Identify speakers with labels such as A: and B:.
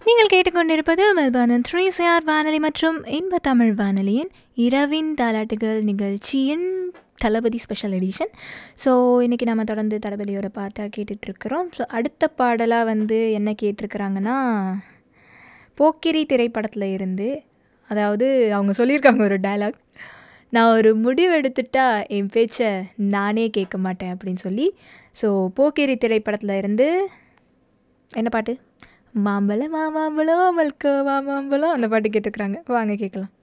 A: நீங்கள் கேட்டுக்கொண்டிருப்பது Melbourne three CR வானொலி மற்றும் இன்ப தமிழ் வானொலியின் இரவின் தாலாட்டுகள் நிகழ்ச்சியின் தளபதி ஸ்பெஷல் எடிஷன் ஸோ இன்றைக்கி நம்ம தொடர்ந்து தளபதியோட பாட்டாக கேட்டுட்ருக்குறோம் ஸோ அடுத்த பாடலாக வந்து என்ன கேட்டிருக்கிறாங்கன்னா போக்கிரி திரைப்படத்தில் இருந்து அதாவது அவங்க சொல்லியிருக்காங்க ஒரு டயலாக் நான் ஒரு முடிவு எடுத்துட்டா என் பேச்சை நானே கேட்க மாட்டேன் அப்படின்னு சொல்லி ஸோ போக்கிரி திரைப்படத்தில் இருந்து என்ன பாட்டு மாம்பழம் மாமாம்பழம் மல்கோ மாமாம்பழம் அந்த பாட்டு கேட்டுக்கிறாங்க வாங்க கேட்கலாம்